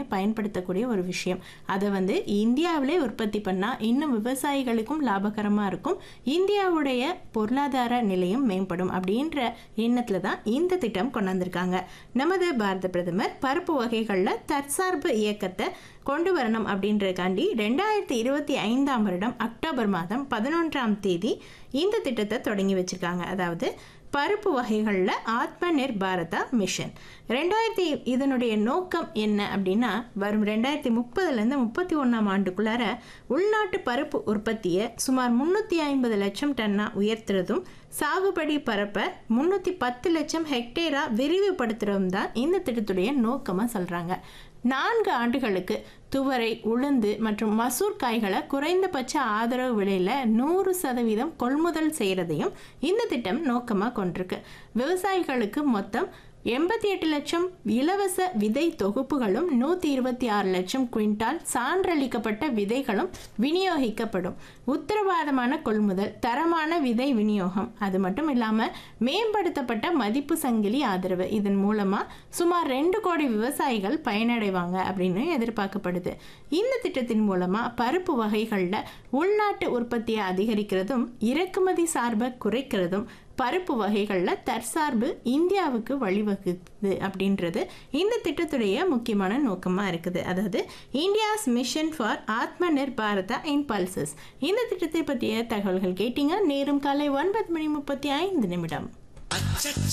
பயன்படுத்தக்கூடிய ஒரு விஷயம் அதை வந்து இந்தியாவிலே உற்பத்தி பண்ணால் இன்னும் விவசாயிகளுக்கும் லாபகரமாக இருக்கும் இந்தியாவுடைய பொருளாதார நிலையும் மேம்படும் அப்படின்ற எண்ணத்தில் தான் இந்த திட்டம் கொண்டாந்துருக்காங்க நமது பாரத பிரதமர் பருப்பு வகைகளில் தற்சார்பு இயக்கத்தை கொண்டு வரணும் அப்படின்றதுக்காண்டி ரெண்டாயிரத்தி இருபத்தி ஐந்தாம் வருடம் அக்டோபர் மாதம் பதினொன்றாம் தேதி இந்த திட்டத்தை தொடங்கி வச்சிருக்காங்க அதாவது பருப்பு வகைகளில் ஆத்ம நிர் பாரதா மிஷன் ரெண்டாயிரத்தி இதனுடைய நோக்கம் என்ன அப்படின்னா வரும் ரெண்டாயிரத்தி முப்பதுலேருந்து முப்பத்தி ஒன்றாம் ஆண்டுக்குள்ளார உள்நாட்டு பருப்பு உற்பத்தியை சுமார் முந்நூற்றி ஐம்பது லட்சம் டன்னாக உயர்த்துறதும் சாகுபடி பரப்பை முந்நூற்றி பத்து லட்சம் ஹெக்டேரா விரிவுபடுத்துறதும் தான் இந்த திட்டத்துடைய நோக்கமாக சொல்கிறாங்க நான்கு ஆண்டுகளுக்கு துவரை உளுந்து மற்றும் மசூர் காய்களை குறைந்தபட்ச ஆதரவு விலையில் நூறு சதவீதம் கொள்முதல் செய்கிறதையும் இந்த திட்டம் நோக்கமாக கொண்டிருக்கு விவசாயிகளுக்கு மொத்தம் எண்பத்தி எட்டு லட்சம் இலவச விதை தொகுப்புகளும் நூற்றி இருபத்தி ஆறு லட்சம் குவிண்டால் சான்றளிக்கப்பட்ட விதைகளும் விநியோகிக்கப்படும் உத்தரவாதமான கொள்முதல் தரமான விதை விநியோகம் அது மட்டும் இல்லாமல் மேம்படுத்தப்பட்ட மதிப்பு சங்கிலி ஆதரவு இதன் மூலமாக சுமார் ரெண்டு கோடி விவசாயிகள் பயனடைவாங்க அப்படின்னு எதிர்பார்க்கப்படுது இந்த திட்டத்தின் மூலமாக பருப்பு வகைகளில் உள்நாட்டு உற்பத்தியை அதிகரிக்கிறதும் இறக்குமதி சார்பை குறைக்கிறதும் பருப்பு வகைகளில் தற்சார்பு இந்தியாவுக்கு வழிவகுக்குது அப்படின்றது இந்த திட்டத்துடைய முக்கியமான நோக்கமாக இருக்குது அதாவது இந்தியாஸ் மிஷன் ஃபார் ஆத்ம நிர் பாரதா இன் பல்சஸ் இந்த திட்டத்தை பற்றிய தகவல்கள் கேட்டீங்க நேரம் காலை ஒன்பது மணி முப்பத்தி ஐந்து நிமிடம் அச்சச்ச